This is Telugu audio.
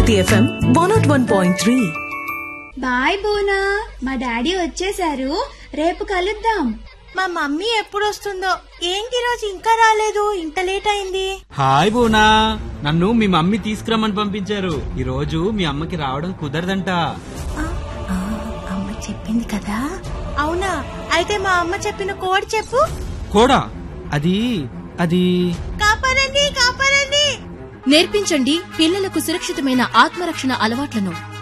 Bharati FM one not one point three బాయ్ బోనా మా డాడీ వచ్చేసారు రేపు కలుద్దాం మా మమ్మీ ఎప్పుడు వస్తుందో ఏంటి రోజు ఇంకా రాలేదు ఇంత లేట్ అయింది హాయ్ బోనా నన్ను మీ మమ్మీ తీసుకురమ్మని పంపించారు ఈ రోజు మీ అమ్మకి రావడం కుదరదంట అమ్మ చెప్పింది కదా అవునా అయితే మా అమ్మ చెప్పిన కోడ్ చెప్పు కోడా అది అది కాపాడండి కాపాడండి నేర్పించండి పిల్లలకు సురక్షితమైన ఆత్మరక్షణ అలవాట్లను